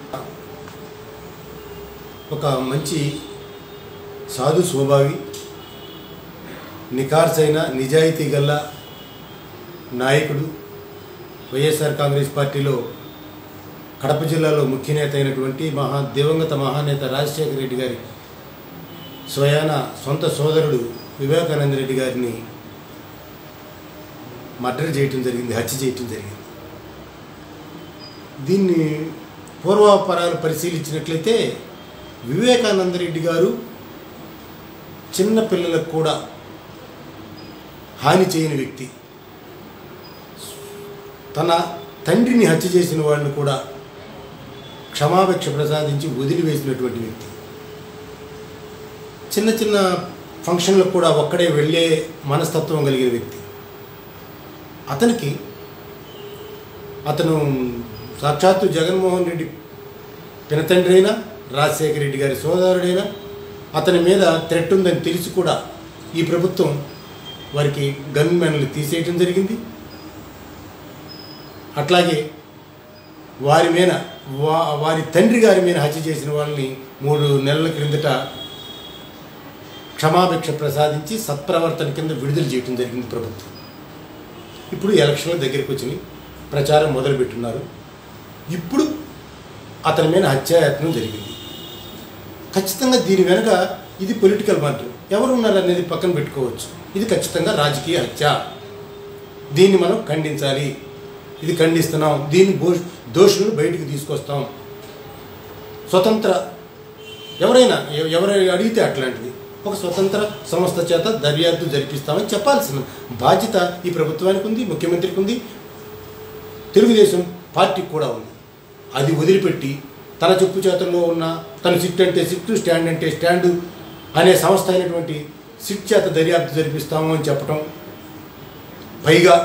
ఒక మంచి సాధు స్వభావి నికార్సైన నిజాయితీ గల నాయకుడు వైఎస్ఆర్ కాంగ్రెస్ పార్టీలో కడప జిల్లాలో ముఖ్య నేత అయినటువంటి మహా దివంగత మహానేత రాజశేఖర రెడ్డి గారి స్వయాన సొంత సోదరుడు వివేకానంద రెడ్డి గారిని మర్డర్ చేయటం జరిగింది హత్య చేయటం జరిగింది దీన్ని పూర్వాపరాలు పరిశీలించినట్లయితే వివేకానంద రెడ్డి గారు చిన్న పిల్లలకు కూడా హాని చేయని వ్యక్తి తన తండ్రిని హత్య చేసిన వాళ్ళని కూడా క్షమాభిక్ష ప్రసాదించి వదిలివేసినటువంటి వ్యక్తి చిన్న చిన్న ఫంక్షన్లకు కూడా ఒక్కడే వెళ్ళే మనస్తత్వం కలిగిన వ్యక్తి అతనికి అతను సాక్షాత్తు జగన్మోహన్ రెడ్డి పినతండ్రి అయినా రాజశేఖర రెడ్డి గారి సోదరుడైనా అతని మీద థ్రెట్ ఉందని తెలిసి కూడా ఈ ప్రభుత్వం వారికి గన్ మెన్లు తీసేయటం జరిగింది అట్లాగే వారి మీద వా వారి తండ్రి గారి మీద హత్య చేసిన వాళ్ళని మూడు నెలల క్రిందట క్షమాభిక్ష ప్రసాదించి సత్ప్రవర్తన కింద విడుదల చేయడం జరిగింది ప్రభుత్వం ఇప్పుడు ఎలక్షన్ల దగ్గరికి వచ్చినాయి ప్రచారం మొదలుపెట్టున్నారు ఇప్పుడు అతని మీద హత్యాయత్నం జరిగింది ఖచ్చితంగా దీని వెనుక ఇది పొలిటికల్ మ్యాటర్ ఎవరు ఉన్నారు అనేది పక్కన పెట్టుకోవచ్చు ఇది ఖచ్చితంగా రాజకీయ హత్య దీన్ని మనం ఖండించాలి ఇది ఖండిస్తున్నాం దీన్ని బో దోషులను బయటికి తీసుకొస్తాం స్వతంత్ర ఎవరైనా ఎవ- ఎవరైనా అడిగితే అట్లాంటిది ఒక స్వతంత్ర సంస్థ చేత దర్యాప్తు జరిపిస్తామని చెప్పాల్సిన బాధ్యత ఈ ప్రభుత్వానికి ఉంది ముఖ్యమంత్రికి ఉంది తెలుగుదేశం పార్టీకి కూడా ఉంది అది వదిలిపెట్టి తన చెప్పు చేతుల్లో ఉన్న తన సిట్ అంటే సిట్ స్టాండ్ అంటే స్టాండు అనే సంస్థ అయినటువంటి సిట్ చేత దర్యాప్తు జరిపిస్తాము అని చెప్పటం పైగా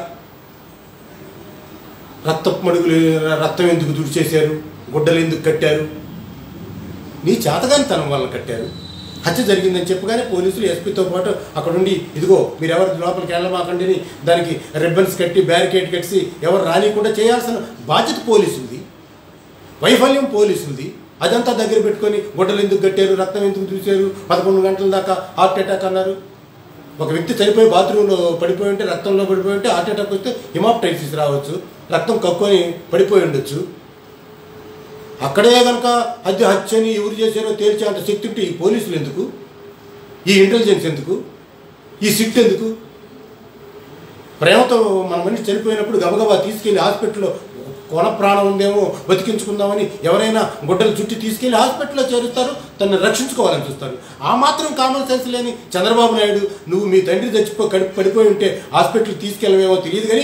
రక్తపు మడుగులు రక్తం ఎందుకు తుడిచేశారు గుడ్డలు ఎందుకు కట్టారు నీ చేతగానితనం వల్ల కట్టారు హత్య జరిగిందని చెప్పగానే పోలీసులు ఎస్పీతో పాటు అక్కడ ఉండి ఇదిగో మీరు ఎవరు లోపలికి వెళ్ళమాకండి అని దానికి రిబ్బన్స్ కట్టి బ్యారికేడ్ కట్టి ఎవరు రానియకుండా చేయాల్సిన బాధ్యత పోలీసులది వైఫల్యం పోలీసులది అదంతా దగ్గర పెట్టుకొని గుడ్డలు ఎందుకు కట్టారు రక్తం ఎందుకు చూశారు పదకొండు గంటల దాకా హార్ట్ అటాక్ అన్నారు ఒక వ్యక్తి చనిపోయి బాత్రూంలో పడిపోయి ఉంటే రక్తంలో పడిపోయి ఉంటే హార్ట్ అటాక్ వస్తే హిమాప్టైసిస్ రావచ్చు రక్తం కక్కుని పడిపోయి ఉండొచ్చు అక్కడే కనుక అది హత్యని ఎవరు చేశారో తేల్చే అంత శక్తి ఉంటే ఈ పోలీసులు ఎందుకు ఈ ఇంటెలిజెన్స్ ఎందుకు ఈ సిట్ ఎందుకు ప్రేమతో మన మనిషి చనిపోయినప్పుడు గబగబా తీసుకెళ్లి హాస్పిటల్లో కొన ప్రాణం ఉందేమో బతికించుకుందామని ఎవరైనా గుడ్డలు చుట్టి తీసుకెళ్లి హాస్పిటల్లో చేరుస్తారు తనని రక్షించుకోవాలని చూస్తారు ఆ మాత్రం కామన్ సెన్స్ లేని చంద్రబాబు నాయుడు నువ్వు మీ తండ్రి చచ్చిపో కడుపు పడిపోయి ఉంటే హాస్పిటల్ తీసుకెళ్ళవేమో తెలియదు కానీ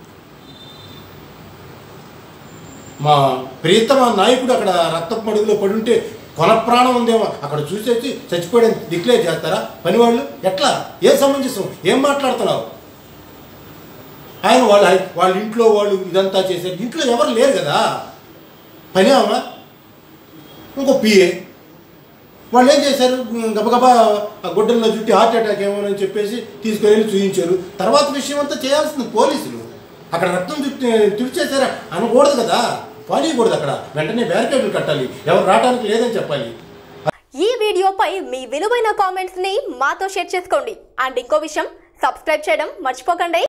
మా ప్రియతమ నాయకుడు అక్కడ రక్తపు మడుగులో పడుంటే కొన ప్రాణం ఉందేమో అక్కడ చూసేసి చచ్చిపోయాడని డిక్లేర్ చేస్తారా పనివాళ్ళు ఎట్లా ఏ సమంజసం ఏం మాట్లాడుతున్నావు ఆయన వాళ్ళ వాళ్ళ ఇంట్లో వాళ్ళు ఇదంతా చేశారు ఇంట్లో ఎవరు లేరు కదా పని ఆమె ఇంకో పిఏ వాళ్ళు ఏం చేశారు గబగబా ఆ గుడ్డల్లో చుట్టి హార్ట్ అటాక్ ఏమోనని చెప్పేసి తీసుకొని వెళ్ళి చూపించారు తర్వాత విషయం అంతా చేయాల్సింది పోలీసులు అక్కడ రక్తం చుట్టి తుడిచేశారా అనకూడదు కదా పానీయకూడదు అక్కడ వెంటనే బ్యారికేడ్లు కట్టాలి ఎవరు రావడానికి లేదని చెప్పాలి ఈ వీడియోపై మీ విలువైన కామెంట్స్ ని మాతో షేర్ చేసుకోండి అండ్ ఇంకో విషయం సబ్స్క్రైబ్ చేయడం మర్చిపోకండి